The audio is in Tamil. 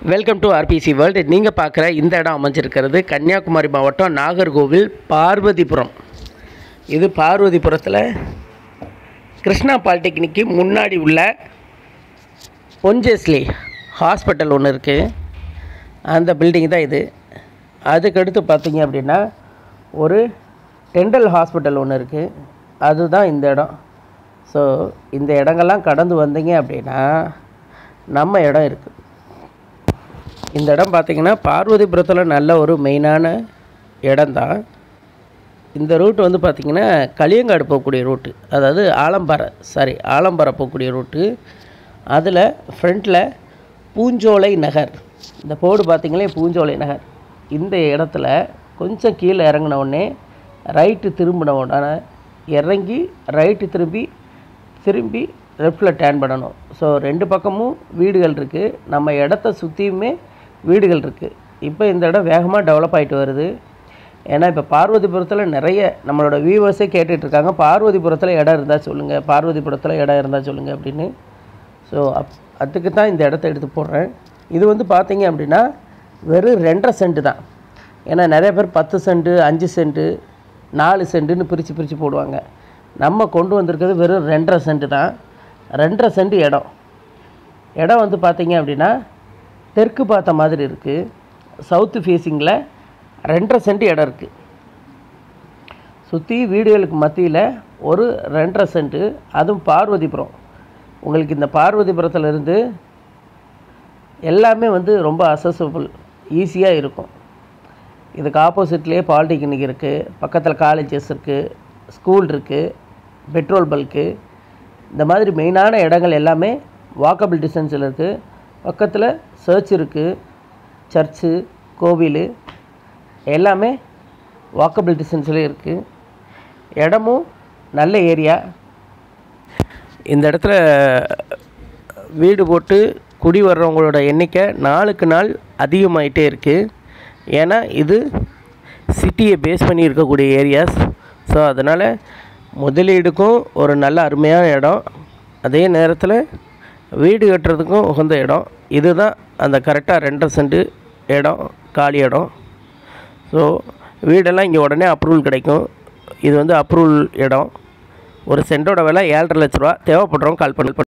வெல்கம் டு ஆர்பிசி வேர்ல்டு நீங்கள் பார்க்குற இந்த இடம் அமைஞ்சிருக்கிறது கன்னியாகுமரி மாவட்டம் நாகர்கோவில் பார்வதிபுரம் இது பார்வதிபுரத்தில் கிருஷ்ணா பாலிடெக்னிக்கு முன்னாடி உள்ள பொஞ்சஸ்லி ஹாஸ்பிட்டல் ஒன்று இருக்குது அந்த பில்டிங் தான் இது அதுக்கடுத்து பார்த்தீங்க அப்படின்னா ஒரு டெண்டல் ஹாஸ்பிட்டல் ஒன்று இருக்குது அதுதான் இந்த இடம் ஸோ இந்த இடங்கள்லாம் கடந்து வந்தீங்க அப்படின்னா நம்ம இடம் இருக்குது இந்த இடம் பார்த்திங்கன்னா பார்வதிபுரத்தில் நல்ல ஒரு மெயினான இடம்தான் இந்த ரூட் வந்து பார்த்திங்கன்னா களியங்காடு போகக்கூடிய ரூட்டு அதாவது ஆலம்பாறை சாரி ஆலம்பாறை போகக்கூடிய ரூட்டு அதில் ஃப்ரண்ட்டில் பூஞ்சோலை நகர் இந்த போர்டு பார்த்திங்களே பூஞ்சோலை நகர் இந்த இடத்துல கொஞ்சம் கீழே இறங்கின உடனே ரைட்டு திரும்பின உடனே இறங்கி ரைட்டு திரும்பி திரும்பி லெஃப்டில் டேர்ன் பண்ணணும் ஸோ ரெண்டு பக்கமும் வீடுகள் இருக்குது நம்ம இடத்த சுற்றியுமே வீடுகள் இருக்குது இப்போ இந்த இடம் வேகமாக டெவலப் ஆகிட்டு வருது ஏன்னா இப்போ பார்வதிபுரத்தில் நிறைய நம்மளோட வியூவர்ஸே கேட்டுட்ருக்காங்க பார்வதிபுரத்தில் இடம் இருந்தால் சொல்லுங்கள் பார்வதிபுரத்தில் இடம் இருந்தால் சொல்லுங்கள் அப்படின்னு ஸோ அப் அதுக்கு தான் இந்த இடத்த எடுத்து போடுறேன் இது வந்து பார்த்தீங்க அப்படின்னா வெறும் ரெண்டரை சென்ட்டு தான் ஏன்னா நிறைய பேர் பத்து சென்ட்டு அஞ்சு சென்ட்டு நாலு சென்ட்டுன்னு பிரித்து பிரித்து போடுவாங்க நம்ம கொண்டு வந்திருக்கிறது வெறும் ரெண்டரை சென்ட்டு தான் ரெண்டரை சென்ட் இடம் இடம் வந்து பார்த்தீங்க அப்படின்னா தெற்கு பார்த்த மாதிரி இருக்குது சவுத்து ஃபேஸிங்கில் ரெண்டரை சென்ட் இடம் இருக்குது சுற்றி வீடுகளுக்கு மத்தியில் ஒரு ரெண்டரை சென்ட்டு அதுவும் பார்வதிபுரம் உங்களுக்கு இந்த பார்வதிபுரத்தில் இருந்து எல்லாமே வந்து ரொம்ப அசசபிள் ஈஸியாக இருக்கும் இதுக்கு ஆப்போசிட்லேயே பாலிடெக்னிக் இருக்குது பக்கத்தில் காலேஜஸ் இருக்குது ஸ்கூல் இருக்குது பெட்ரோல் பல்க்கு இந்த மாதிரி மெயினான இடங்கள் எல்லாமே வாக்கபிள் டிஸ்டன்ஸில் இருக்குது பக்கத்தில் சர்ச் இருக்குது சர்ச்சு கோவில் எல்லாமே வாக்கபிள் டிஸ்டன்ஸில் இருக்குது இடமும் நல்ல ஏரியா இந்த இடத்துல வீடு போட்டு குடி வர்றவங்களோட எண்ணிக்கை நாளுக்கு நாள் அதிகமாயிட்டே இருக்குது ஏன்னா இது சிட்டியை பேஸ் பண்ணி இருக்கக்கூடிய ஏரியாஸ் ஸோ அதனால் முதலீடுக்கும் ஒரு நல்ல அருமையான இடம் அதே நேரத்தில் வீடு கட்டுறதுக்கும் உகந்த இடம் இதுதான் அந்த கரெக்டாக ரெண்டரை சென்ட் இடம் காலி இடம் ஸோ வீடெல்லாம் இங்கே உடனே அப்ரூவல் கிடைக்கும் இது வந்து அப்ரூவல் இடம் ஒரு சென்ட்டோட விலை ஏழரை லட்ச ரூபா தேவைப்படுறவங்க கால் பண்ணி